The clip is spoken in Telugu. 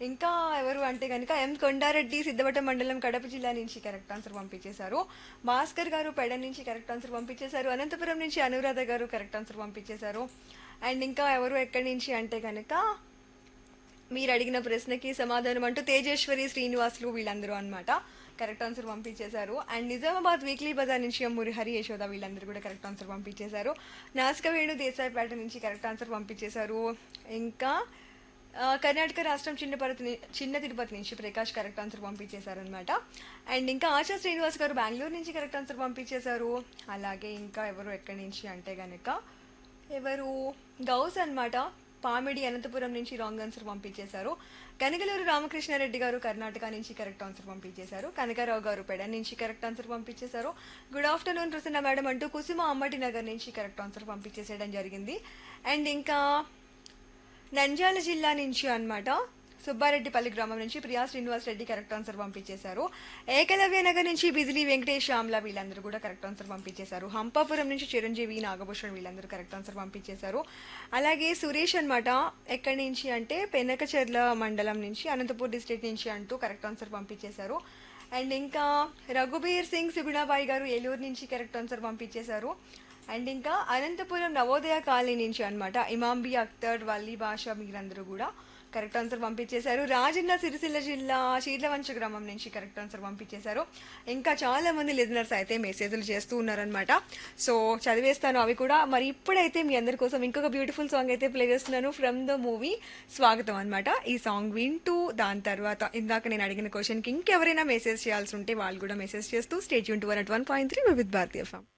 ఇంకా ఎవరు అంటే కనుక ఎం కొండారెడ్డి సిద్ధవట మండలం కడప జిల్లా నుంచి కరెక్ట్ ఆన్సర్ పంపించేశారు భాస్కర్ గారు పెడ నుంచి కరెక్ట్ ఆన్సర్ పంపించేశారు అనంతపురం నుంచి అనురాధ గారు కరెక్ట్ ఆన్సర్ పంపించేశారు అండ్ ఇంకా ఎవరు ఎక్కడి నుంచి అంటే కనుక మీరు అడిగిన ప్రశ్నకి సమాధానం అంటూ తేజేశ్వరి శ్రీనివాసులు వీళ్ళందరూ అన్నమాట కరెక్ట్ ఆన్సర్ పంపించేశారు అండ్ నిజామాబాద్ వీక్లీ బజార్ నుంచి అమ్మూరి హరి యశోద వీళ్ళందరూ కూడా కరెక్ట్ ఆన్సర్ పంపించేశారు నాస్కవేణు దేశాయిపేట నుంచి కరెక్ట్ ఆన్సర్ పంపించేశారు ఇంకా ఆ, కర్ణాటక రాష్ట్రం చిన్నపరతి ని- చిన్న తిరుపతి నుంచి ప్రకాష్ కరెక్ట్ ఆన్సర్ పంపించేశారనమాట అండ్ ఇంకా ఆశా శ్రీనివాస్ గారు బెంగళూరు నుంచి కరెక్ట్ ఆన్సర్ పంపించేశారు అలాగే ఇంకా ఎవరు ఎక్కడి నుంచి అంటే గనక ఎవరు గౌస్ అన్నమాట పామిడి అనంతపురం నుంచి రాంగ్ ఆన్సర్ పంపించేశారు కనకలూరు రామకృష్ణారెడ్డి గారు కర్ణాటక నుంచి కరెక్ట్ ఆన్సర్ పంపించేశారు కనకారావు గారు పెడ నుంచి కరెక్ట్ ఆన్సర్ పంపించేశారు గుడ్ ఆఫ్టర్నూన్ ప్రసన్న మేడం అంటూ కుసుమ అమ్మటి నగర్ నుంచి కరెక్ట్ ఆన్సర్ పంపించేసేయడం జరిగింది అండ్ ఇంకా నంద్యాల జిల్లా నుంచి అన్నమాట సుబ్బారెడ్డిపల్లి గ్రామం నుంచి ప్రియా శ్రీనివాస్ రెడ్డి కరెక్ట్ ఆన్సర్ పంపించేశారు ఏకలవ్య నగర్ నుంచి బిజిలీ వెంకటేష్ శ్యామ్ల వీళ్ళందరూ కూడా కరెక్ట్ ఆన్సర్ పంపించేశారు హంపాపురం నుంచి చిరంజీవి నాగభూషణ్ వీళ్ళందరూ కరెక్ట్ ఆన్సర్ పంపించేశారు అలాగే సురేష్ అన్నమాట ఎక్కడి నుంచి అంటే పెనకచెర్ల మండలం నుంచి అనంతపూర్ డిస్ట్రిక్ట్ నుంచి అంటూ కరెక్ట్ ఆన్సర్ పంపించేశారు అండ్ ఇంకా రఘుబీర్ సింగ్ సుగుణాబాయి గారు ఏలూరు నుంచి కరెక్ట్ ఆన్సర్ పంపించేశారు అండ్ ఇంకా అనంతపురం నవోదయ కాలనీ నుంచి అన్నమాట ఇమాంబి అఖ్తర్ వల్లి భాష మీరందరూ కూడా కరెక్ట్ ఆన్సర్ పంపించేశారు రాజన్న సిరిసిల్ల జిల్లా చీర్లవంచ గ్రామం నుంచి కరెక్ట్ ఆన్సర్ పంపించేశారు ఇంకా చాలా మంది లిజనర్స్ అయితే మెసేజ్లు చేస్తూ ఉన్నారనమాట సో చదివేస్తాను అవి కూడా మరి ఇప్పుడైతే మీ అందరి కోసం ఇంకొక బ్యూటిఫుల్ సాంగ్ అయితే ప్లే చేస్తున్నాను ఫ్రమ్ ద మూవీ స్వాగతం అన్నమాట ఈ సాంగ్ వింటూ దాని తర్వాత ఇందాక నేను అడిగిన క్వశ్చన్కి ఇంకెవరైనా మెసేజ్ చేయాల్సి ఉంటే వాళ్ళు కూడా మెసేజ్ చేస్తూ stay tune to one at one point three with Bharatiya form